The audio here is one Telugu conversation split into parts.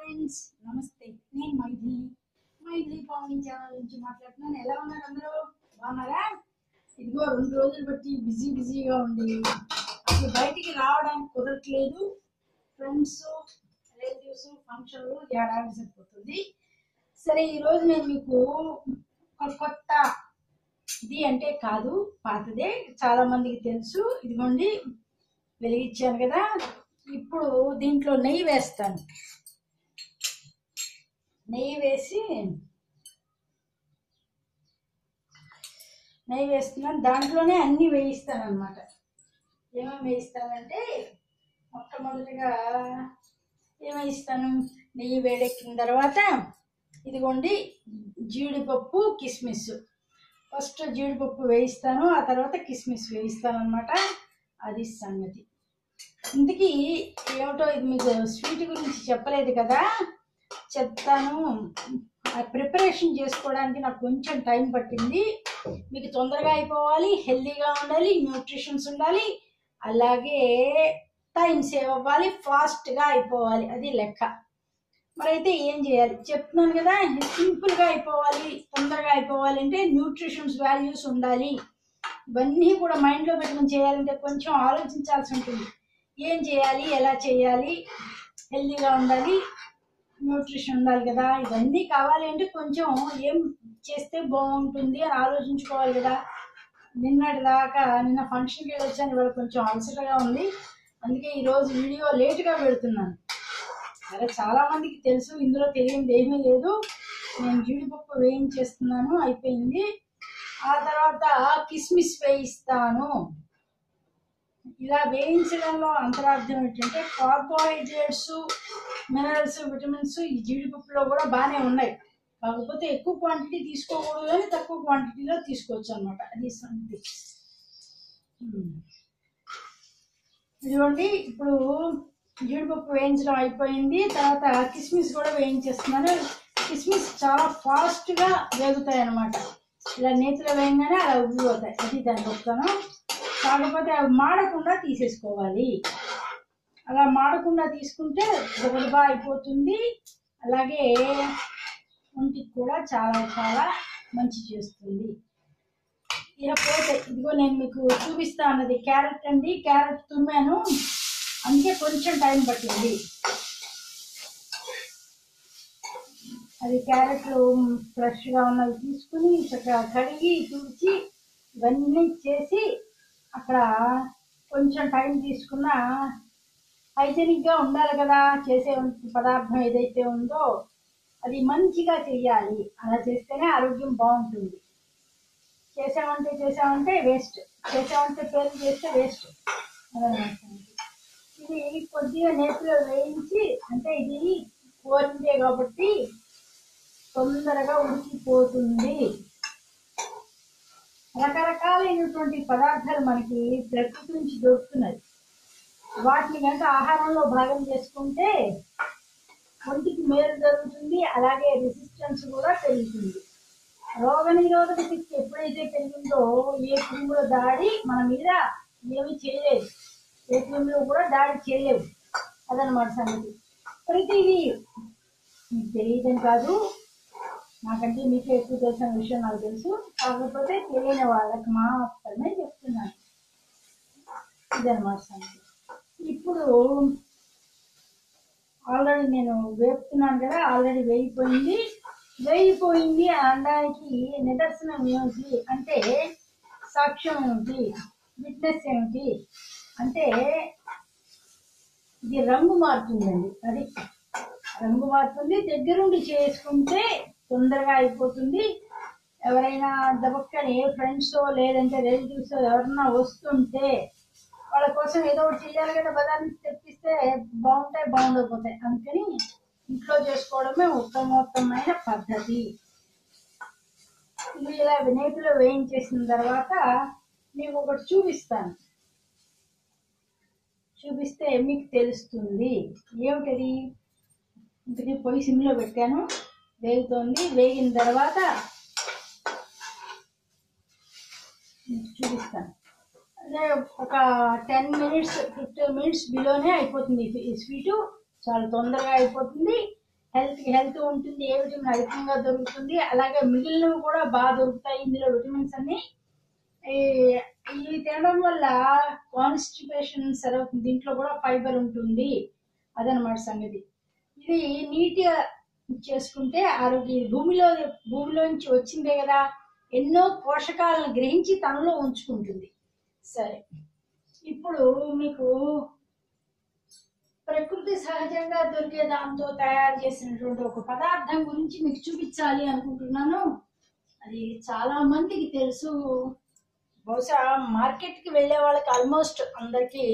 ఫ్రెండ్స్ నమస్తే నేను మైథిలి మైథిలి పవన్ ఛానల్ నుంచి మాట్లాడుతున్నాను ఎలా ఉన్నారు అందరూ బాగున్నారా ఇదిగో రెండు రోజులు బట్టి బిజీ బిజీగా ఉండి అసలు బయటికి రావడానికి కుదరట్లేదు ఫ్రెండ్స్ రిలేటివ్స్ ఫంక్షన్లు ఏడాది సరిపోతుంది సరే ఈరోజు నేను మీకు ఒక కొత్త ఇది అంటే కాదు పాతదే చాలా మందికి తెలుసు ఇదిగోండి వెలిగించాను కదా ఇప్పుడు దీంట్లో నెయ్యి వేస్తాను నెయ్యి వేసి నెయ్యి వేస్తున్నాను దాంట్లోనే అన్నీ వేయిస్తాను అనమాట ఏమేమి వేయిస్తానంటే మొట్టమొదటిగా ఏం వేయిస్తాను నెయ్యి వేడెక్కిన తర్వాత ఇదిగోండి జీడిపప్పు కిస్మిస్ ఫస్ట్ జీడిపప్పు వేయిస్తాను ఆ తర్వాత కిస్మిస్ వేయిస్తాను అనమాట అది సంగతి ఇంతకీ ఏమిటో ఇది మీకు స్వీట్ గురించి చెప్పలేదు కదా చెప్తాను ఆ ప్రిపరేషన్ చేసుకోవడానికి నాకు కొంచెం టైం పట్టింది మీకు తొందరగా అయిపోవాలి హెల్తీగా ఉండాలి న్యూట్రిషన్స్ ఉండాలి అలాగే టైం సేవ్ అవ్వాలి ఫాస్ట్గా అయిపోవాలి అది లెక్క మరైతే ఏం చేయాలి చెప్తున్నాను కదా సింపుల్గా అయిపోవాలి తొందరగా అయిపోవాలి అంటే న్యూట్రిషన్స్ వాల్యూస్ ఉండాలి ఇవన్నీ కూడా మైండ్లో పెట్టుకుని చేయాలంటే కొంచెం ఆలోచించాల్సి ఉంటుంది ఏం చేయాలి ఎలా చేయాలి హెల్తీగా ఉండాలి న్యూట్రిషన్ ఉండాలి కదా ఇవన్నీ కావాలి అంటే కొంచెం ఏం చేస్తే బాగుంటుంది అని ఆలోచించుకోవాలి కదా నిన్నటి దాకా నిన్న ఫంక్షన్కి వెళ్ళి వచ్చాను ఇవాళ కొంచెం అలసటగా ఉంది అందుకే ఈరోజు వీడియో లేట్గా పెడుతున్నాను సరే చాలా మందికి తెలుసు ఇందులో తెలియనిది ఏమీ లేదు నేను జీడిపప్పు వేయించేస్తున్నాను అయిపోయింది ఆ తర్వాత కిస్మిస్ వేయిస్తాను ఇలా వేయించడంలో అంతరార్థం ఏంటంటే కార్బోహైడ్రేట్స్ మినరల్స్ విటమిన్స్ ఈ జీడిపప్పులో కూడా బాగానే ఉన్నాయి కాకపోతే ఎక్కువ క్వాంటిటీ తీసుకోకూడదు కానీ తక్కువ క్వాంటిటీలో తీసుకోవచ్చు అనమాట అది సంగతి ఉమ్. ఇదిగోండి ఇప్పుడు జీడిపప్పు వేయించడం అయిపోయింది తర్వాత కిస్మిస్ కూడా వేయించేస్తున్నాను కిస్మిస్ చాలా ఫాస్ట్గా వేగుతాయి అన్నమాట ఇలా నేతిలో వేయగానే అలా ఉబ్బిపోతాయి అది దాని గొప్పతనం కాకపోతే అవి మాడకుండా తీసేసుకోవాలి అలా మాడకుండా తీసుకుంటే గొడవ అయిపోతుంది అలాగే ఒంటికి కూడా చాలా చాలా మంచి చేస్తుంది ఇకపోతే ఇదిగో నేను మీకు చూపిస్తా అన్నది క్యారెట్ అండి క్యారెట్ తుమ్మాను అందుకే కొంచెం టైం పట్టింది అది క్యారెట్లు ఫ్రెష్గా ఉన్నవి తీసుకుని చక్కగా కడిగి తుడిచి ఇవన్నీ చేసి అక్కడ కొంచెం టైం తీసుకున్న హైజెనిక్గా ఉండాలి కదా చేసే పదార్థం ఏదైతే ఉందో అది మంచిగా చెయ్యాలి అలా చేస్తేనే ఆరోగ్యం బాగుంటుంది చేసామంటే చేసామంటే వేస్ట్ చేసామంటే పేరు చేస్తే వేస్ట్ ఇది కొద్దిగా నేతిలో వేయించి అంటే ఇది కోరిందే కాబట్టి తొందరగా ఉడికిపోతుంది రకరకాలైనటువంటి పదార్థాలు మనకి ప్రకృతి నుంచి దొరుకుతున్నాయి వాటిని కనుక ఆహారంలో భాగం చేసుకుంటే ఒంటికి మేలు జరుగుతుంది అలాగే రెసిస్టెన్స్ కూడా పెరుగుతుంది రోగ నిరోధక శక్తి ఎప్పుడైతే పెరిగిందో ఏ క్రిముల దాడి మన మీద ఏమి చేయలేదు ఏ క్రిములు కూడా దాడి చేయలేవు అదనమాట సంగతి ప్రతిదీ మీకు తెలియదని కాదు నాకంటే మీకు ఎక్కువ తెలిసిన విషయం నాకు తెలుసు కాకపోతే తెలియని వాళ్ళకి మాత్రమే చెప్తున్నాను ఇదనమాట సంగతి ఇప్పుడు ఆల్రెడీ నేను వేపుతున్నాను కదా ఆల్రెడీ వేయిపోయింది వేయిపోయింది అనడానికి నిదర్శనం ఏమిటి అంటే సాక్ష్యం ఏమిటి విట్నెస్ ఏమిటి అంటే ఇది రంగు మారుతుందండి అది రంగు మారుతుంది దగ్గరుండి చేసుకుంటే తొందరగా అయిపోతుంది ఎవరైనా దబక్కని ఫ్రెండ్స్ లేదంటే రిలేటివ్స్ ఎవరన్నా వస్తుంటే వాళ్ళ కోసం ఏదో ఒకటి చెయ్యాలి కదా బజార్ నుంచి తెప్పిస్తే బాగుంటాయి బాగుండకపోతాయి అందుకని ఇంట్లో చేసుకోవడమే ఉత్తమోత్తమైన పద్ధతి ఇది ఇలా నేతిలో వేయించేసిన తర్వాత మీకు ఒకటి చూపిస్తాను చూపిస్తే మీకు తెలుస్తుంది ఏమిటది ఇంతకీ పొయ్యి సిమ్లో పెట్టాను వేగుతోంది వేగిన తర్వాత మీకు చూపిస్తాను అదే ఒక టెన్ మినిట్స్ ఫిఫ్టీన్ మినిట్స్ బిలోనే అయిపోతుంది ఈ స్వీటు చాలా తొందరగా అయిపోతుంది హెల్త్ హెల్త్ ఉంటుంది ఏ విటమిన్ అధికంగా దొరుకుతుంది అలాగే మిగిలినవి కూడా బాగా దొరుకుతాయి ఇందులో విటమిన్స్ అన్ని ఈ- ఇవి తినడం వల్ల కాన్స్టిపేషన్ సరే అవుతుంది దీంట్లో కూడా ఫైబర్ ఉంటుంది అదనమాట సంగతి ఇది నీట్గా చేసుకుంటే ఆరోగ్య ఇది భూమిలో భూమిలోంచి వచ్చిందే కదా ఎన్నో పోషకాలను గ్రహించి తనలో ఉంచుకుంటుంది సరే ఇప్పుడు మీకు ప్రకృతి సహజంగా దొరికే దాంతో తయారు చేసినటువంటి ఒక పదార్థం గురించి మీకు చూపించాలి అనుకుంటున్నాను అది చాలా మందికి తెలుసు బహుశా మార్కెట్కి వెళ్ళే వాళ్ళకి ఆల్మోస్ట్ అందరికీ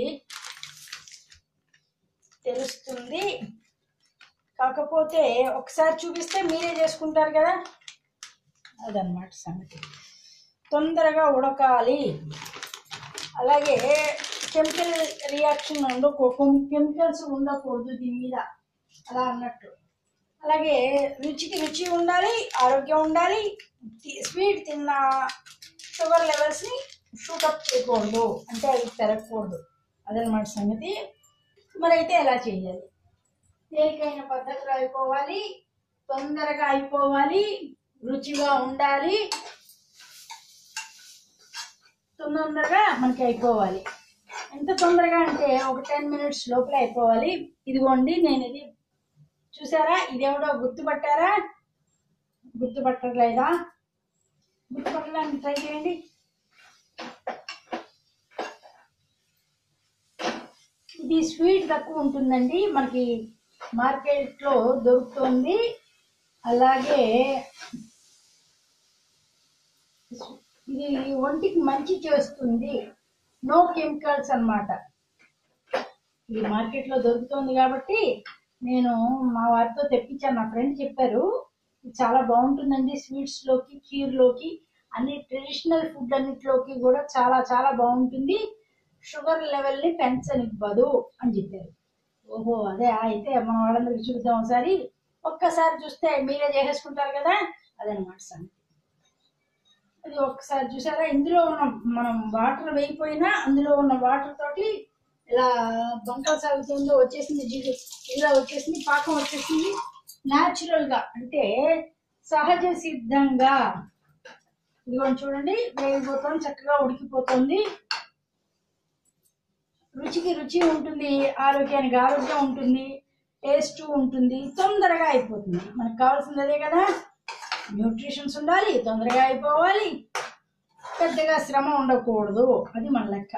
తెలుస్తుంది కాకపోతే ఒకసారి చూపిస్తే మీరే చేసుకుంటారు కదా అదనమాట సంగతి తొందరగా ఉడకాలి అలాగే కెమికల్ రియాక్షన్ ఉండకూడదు కెమికల్స్ ఉండకూడదు దీని మీద అలా అన్నట్టు అలాగే రుచికి రుచి ఉండాలి ఆరోగ్యం ఉండాలి తి- స్వీట్ తిన్న షుగర్ లెవెల్స్ని షూటప్ చేయకూడదు అంటే అవి పెరగకూడదు అదనమాట సంగతి మరి అయితే ఎలా చేయాలి తేలికైన పద్ధతిలో అయిపోవాలి తొందరగా అయిపోవాలి రుచిగా ఉండాలి తొందరగా మనకి అయిపోవాలి ఎంత తొందరగా అంటే ఒక టెన్ మినిట్స్ లోపల అయిపోవాలి ఇదిగోండి నేను ఇది చూసారా ఇదేమిటో గుర్తుపట్టారా గుర్తుపట్టట్లేదా గుర్తుపట్టడానికి ట్రై చేయండి ఇది స్వీట్ తక్కువ ఉంటుందండి మనకి మార్కెట్లో దొరుకుతుంది అలాగే ఇది ఒంటికి మంచి చేస్తుంది నో కెమికల్స్ అన్నమాట ఇది మార్కెట్లో దొరుకుతుంది కాబట్టి నేను మా వారితో తెప్పించాను నా ఫ్రెండ్ చెప్పారు ఇది చాలా బాగుంటుందండి స్వీట్స్ లోకి కీర్లోకి అన్ని ట్రెడిషనల్ ఫుడ్ అన్నిటిలోకి కూడా చాలా చాలా బాగుంటుంది షుగర్ లెవెల్ని పెంచనివ్వదు అని చెప్పారు ఓహో అదే అయితే మన వాళ్ళందరికీ చూద్దాం ఒకసారి ఒక్కసారి చూస్తే మీరే చేసేసుకుంటారు కదా అదనమాట సంగతి అది ఒక్కసారి చూసారా ఇందులో ఉన్న మనం వాటర్ వేయిపోయినా అందులో ఉన్న వాటర్ తోటి ఇలా బంక సాగుతుందో వచ్చేసింది జిగు ఇలా వచ్చేసింది పాకం వచ్చేసింది న్యాచురల్ గా అంటే సహజ సిద్ధంగా ఇదిగోండి చూడండి వేగిపోతుంది చక్కగా ఉడికిపోతుంది రుచికి రుచి ఉంటుంది ఆరోగ్యానికి ఆరోగ్యం ఉంటుంది టేస్ట్ ఉంటుంది తొందరగా అయిపోతుంది మనకు కావాల్సింది అదే కదా న్యూట్రిషన్స్ ఉండాలి తొందరగా అయిపోవాలి పెద్దగా శ్రమ ఉండకూడదు అది మన లెక్క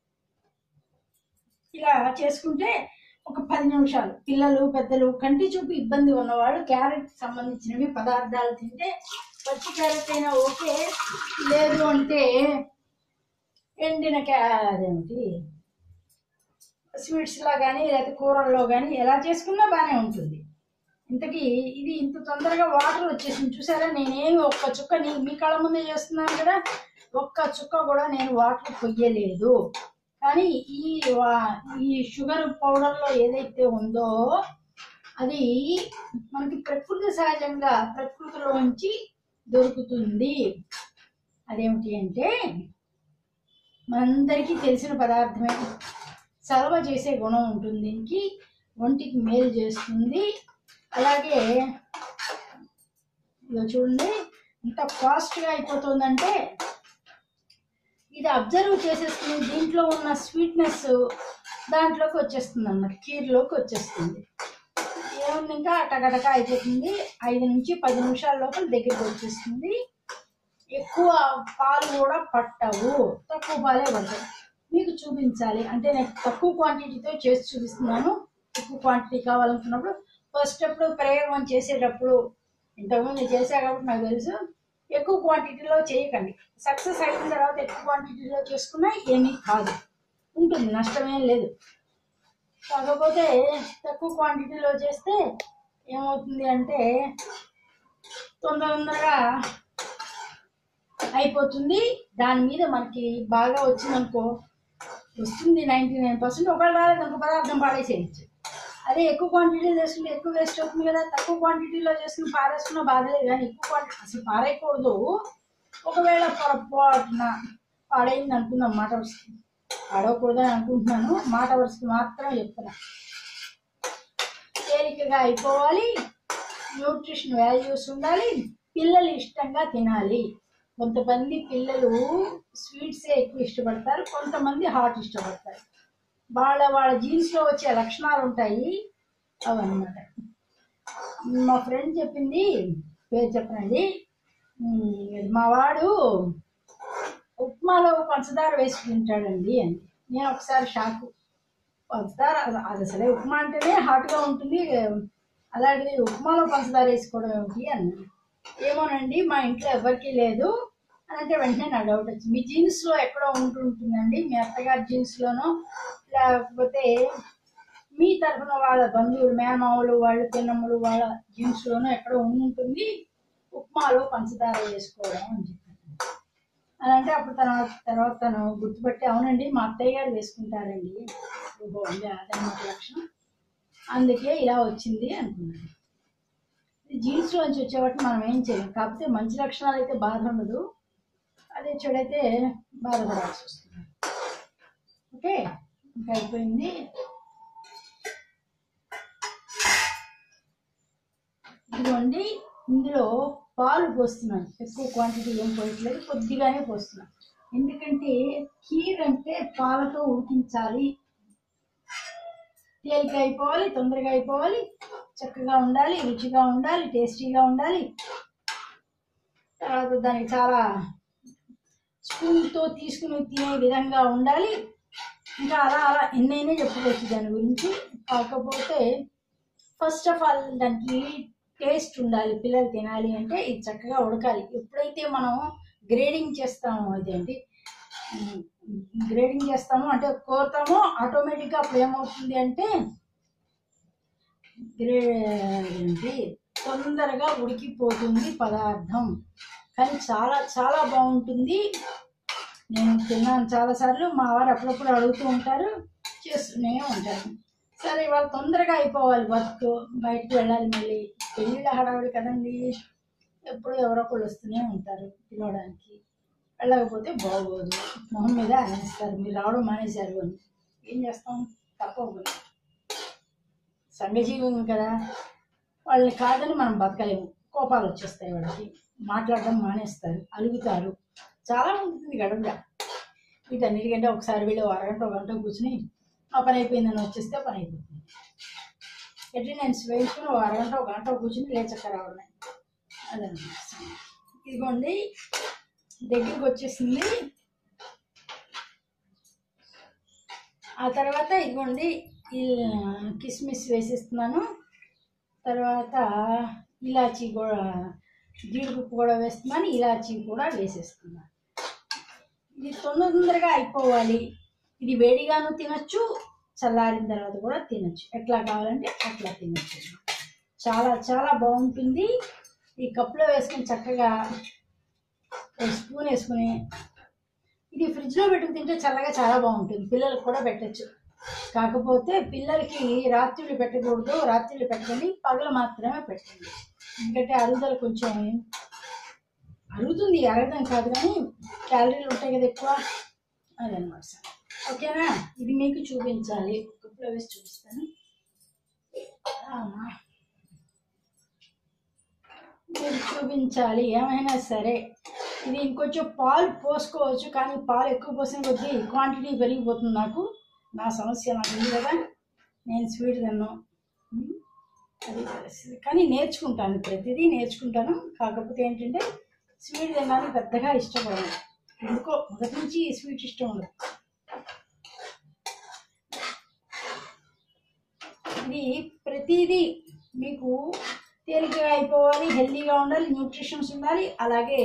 ఇలా చేసుకుంటే ఒక పది నిమిషాలు పిల్లలు పెద్దలు కంటి చూపు ఇబ్బంది ఉన్నవాళ్ళు క్యారెట్ సంబంధించినవి పదార్థాలు తింటే పచ్చి క్యారెట్ అయినా ఓకే లేదు అంటే ఎండిన క్యా అదేమిటి స్వీట్స్ లా కానీ లేకపోతే కూరల్లో కానీ ఎలా చేసుకున్నా బాగానే ఉంటుంది ఇంతకీ ఇది ఇంత తొందరగా వాటర్ వచ్చేసింది చూసారా నేనేమి ఒక్క చుక్క నీ మీ కళ్ళ ముందే చేస్తున్నాను కదా ఒక్క చుక్క కూడా నేను వాటర్ పొయ్యలేదు కానీ ఈ వా- ఈ షుగర్ పౌడర్లో ఏదైతే ఉందో అది మనకి ప్రకృతి సహజంగా ప్రకృతిలోంచి దొరుకుతుంది అదేమిటి అంటే మనందరికీ తెలిసిన పదార్థమే సలవ చేసే గుణం ఉంటుంది దీనికి ఒంటికి మేలు చేస్తుంది అలాగే ఇదో చూడండి ఇంత ఫాస్ట్గా అయిపోతుందంటే ఇది అబ్జర్వ్ చేసేస్తుంది దీంట్లో ఉన్న స్వీట్నెస్ దాంట్లోకి వచ్చేస్తుంది అన్నమాట కీర్లోకి వచ్చేస్తుంది ఏముంది ఇంకా టకటక అయిపోతుంది ఐదు నుంచి పది నిమిషాల లోపల దగ్గరికి వచ్చేస్తుంది ఎక్కువ పాలు కూడా పట్టవు తక్కువ పాలే పడతాయి మీకు చూపించాలి అంటే నేను తక్కువ క్వాంటిటీతో చేసి చూపిస్తున్నాను ఎక్కువ క్వాంటిటీ కావాలనుకున్నప్పుడు ఫస్ట్ అప్పుడు ప్రయోగం చేసేటప్పుడు ఇంతకుముందు నేను చేసా కాబట్టి నాకు తెలుసు ఎక్కువ క్వాంటిటీలో చేయకండి సక్సెస్ అయిన తర్వాత ఎక్కువ క్వాంటిటీలో చేసుకున్నా ఏమీ కాదు ఉంటుంది నష్టమేం లేదు కాకపోతే తక్కువ క్వాంటిటీలో చేస్తే ఏమవుతుంది అంటే తొందర తొందరగా అయిపోతుంది దాని మీద మనకి బాగా వచ్చిందనుకో వస్తుంది నైంటీ నైన్ పర్సెంట్ ఒకవేళ రాలేదనుకో పదార్థం పాడేసేయచ్చు అదే ఎక్కువ క్వాంటిటీలో చేసుకుంటే ఎక్కువ వేస్ట్ అవుతుంది కదా తక్కువ క్వాంటిటీలో చేసుకుని పారేసుకున్న బాధలేదు కానీ ఎక్కువ క్వాంటిటీ అసలు పారేయకూడదు ఒకవేళ పొరపాటున పాడైంది అనుకుందాం మాట వరుసకి పాడవకూడదని అనుకుంటున్నాను మాట వరుసకి మాత్రం చెప్తున్నా తేలికగా అయిపోవాలి న్యూట్రిషన్ వాల్యూస్ ఉండాలి పిల్లలు ఇష్టంగా తినాలి కొంతమంది పిల్లలు స్వీట్సే ఎక్కువ ఇష్టపడతారు కొంతమంది హాట్ ఇష్టపడతారు వాళ్ళ వాళ్ళ జీన్స్లో వచ్చే లక్షణాలు ఉంటాయి అవన్నమాట మా ఫ్రెండ్ చెప్పింది పేరు చెప్పనండి ఉమ్, మా వాడు ఉప్మాలో పంచదార వేసి తింటాడండి అని నేను ఒకసారి షాకు పంచదార అది- అది అసలే ఉప్మా అంటేనే హాట్గా ఉంటుంది అలాంటిది ఉప్మాలో పంచదార వేసుకోవడం ఏమిటి అన్నాను ఏమోనండి మా ఇంట్లో ఎవరికీ లేదు అని అంటే వెంటనే నా డౌట్ వచ్చింది మీ జీన్స్లో ఎక్కడో ఉంటుంటుందండి మీ అత్తగారి జీన్స్లోనో లేకపోతే మీ తరఫున వాళ్ళ బంధువులు మేనమావులు వాళ్ళు పిన్నమ్మలు వాళ్ళ జీన్స్లోనో ఎక్కడో ఉంటుంది ఉప్మాలో పంచదార వేసుకోవడం అని చెప్పాను అని అంటే అప్పుడు తన తర్వాత తను గుర్తుపట్టి అవునండి మా అత్తయ్య గారు వేసుకుంటారండి ఓహో అండి అదనమాట లక్షణం అందుకే ఇలా వచ్చింది అనుకున్నాను జీన్స్లోంచి వచ్చేవాటి మనం ఏం చేయం కాకపోతే మంచి లక్షణాలు అయితే బాధ ఉండదు అదే చెడైతే బాధపడాల్సి వస్తుంది ఓకే ఇంకా అయిపోయింది ఇదిగోండి ఇందులో పాలు పోస్తున్నాను ఎక్కువ క్వాంటిటీ ఏం పోయట్లేదు కొద్దిగానే పోస్తున్నాను ఎందుకంటే కీర్ అంటే పాలతో ఉడికించాలి తేలిక అయిపోవాలి తొందరగా అయిపోవాలి చక్కగా ఉండాలి రుచిగా ఉండాలి టేస్టీగా ఉండాలి తర్వాత దానికి చాలా స్పూన్తో తీసుకుని తినే విధంగా ఉండాలి ఇంకా అలా అలా ఎన్నైనా చెప్పుకోవచ్చు దాని గురించి కాకపోతే ఫస్ట్ ఆఫ్ ఆల్ దానికి టేస్ట్ ఉండాలి పిల్లలు తినాలి అంటే ఇది చక్కగా ఉడకాలి ఎప్పుడైతే మనం గ్రేడింగ్ చేస్తామో అదేంటి గ్రేడింగ్ చేస్తామో అంటే కోరుతామో ఆటోమేటిక్గా అప్పుడు ఏమవుతుంది అంటే గ్రే ఏంటి తొందరగా ఉడికిపోతుంది పదార్థం కానీ చాలా చాలా బాగుంటుంది నేను తిన్నాను చాలాసార్లు మా వారు అప్పుడప్పుడు అడుగుతూ ఉంటారు చేస్తూనే ఉంటారు సరే ఇవాళ తొందరగా అయిపోవాలి వర్క్ బయటకు వెళ్ళాలి మళ్ళీ పెళ్ళిళ్ళ హడావిడి కదండి ఎప్పుడు ఎవరో ఒకళ్ళు వస్తూనే ఉంటారు పిలవడానికి వెళ్ళకపోతే బాగోదు మొహం మీద అనేస్తారు మీరు రావడం మానేశారు అని ఏం చేస్తాం తప్పవు సంఘజీవం కదా వాళ్ళని కాదని మనం బతకలేము కోపాలు వచ్చేస్తాయి వాళ్ళకి మాట్లాడడం మానేస్తారు అలుగుతారు చాలా ఉంటుంది గడువుగా వీటన్నిటికంటే ఒకసారి వెళ్ళి ఓ అరగంట ఒక గంట కూర్చుని ఆ పని అయిపోయిందని వచ్చేస్తే పని అయిపోతుంది అటెండెన్స్ వేసుకుని ఒక అరగంట ఒక గంట కూర్చుని లేచక్క రావడమే అదనమాట ఇదిగోండి దగ్గరికి వచ్చేసింది ఆ తర్వాత ఇదిగోండి ఈ కిస్మిస్ వేసేస్తున్నాను తర్వాత ఇలాచీ కూడా జీడిపప్పు కూడా వేస్తున్నాను ఇలాచీ కూడా వేసేస్తున్నాను ఇది తొందర తొందరగా అయిపోవాలి ఇది వేడిగాను తినొచ్చు చల్లారిన తర్వాత కూడా తినొచ్చు ఎట్లా కావాలంటే అట్లా తినొచ్చు చాలా చాలా బాగుంటుంది ఈ కప్పులో వేసుకొని చక్కగా ఒక స్పూన్ వేసుకుని ఇది ఫ్రిడ్జ్లో పెట్టుకు తింటే చల్లగా చాలా బాగుంటుంది పిల్లలకు కూడా పెట్టచ్చు కాకపోతే పిల్లలకి రాత్రిళ్ళు పెట్టకూడదు రాత్రిళ్ళు పెట్టకండి పగలు మాత్రమే పెట్టండి ఎందుకంటే అరుగుదల కొంచెం అరుగుతుంది అరగడం కాదు కానీ క్యాలరీలు ఉంటాయి కదా ఎక్కువ అదనమాట సార్ ఓకేనా ఇది మీకు చూపించాలి కప్పులో వేసి చూపిస్తాను ఆమా. మీరు చూపించాలి ఏమైనా సరే ఇది ఇంకొంచెం పాలు పోసుకోవచ్చు కానీ పాలు ఎక్కువ పోసిన కొద్దీ క్వాంటిటీ పెరిగిపోతుంది నాకు నా సమస్య నాకు ఉంది కదా నేను స్వీట్ తిన్నాను ఉమ్, అది పరిస్థితి కానీ నేర్చుకుంటాను ప్రతిదీ నేర్చుకుంటాను కాకపోతే ఏంటంటే స్వీట్ తినడానికి పెద్దగా ఇష్టపడను ఎందుకో మొదటి నుంచి స్వీట్ ఇష్టం ఉండదు ఇది ప్రతిదీ మీకు తేలికగా అయిపోవాలి హెల్తీగా ఉండాలి న్యూట్రిషన్స్ ఉండాలి అలాగే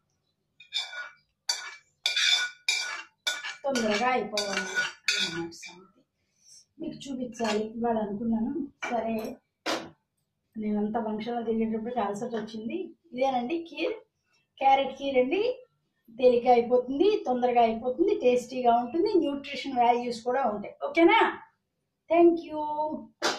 తొందరగా అయిపోవాలి అన్నమాట సంగతి మీకు చూపించాలి ఇవాళ అనుకున్నాను సరే నేనంతా ఫంక్షన్లో తిరిగేటప్పటికి అలసట వచ్చింది ఇదేనండి కీర్ క్యారెట్ కీర్ అండి తేలిక అయిపోతుంది తొందరగా అయిపోతుంది టేస్టీగా ఉంటుంది న్యూట్రిషన్ వాల్యూస్ కూడా ఉంటాయి ఓకేనా థ్యాంక్ యూ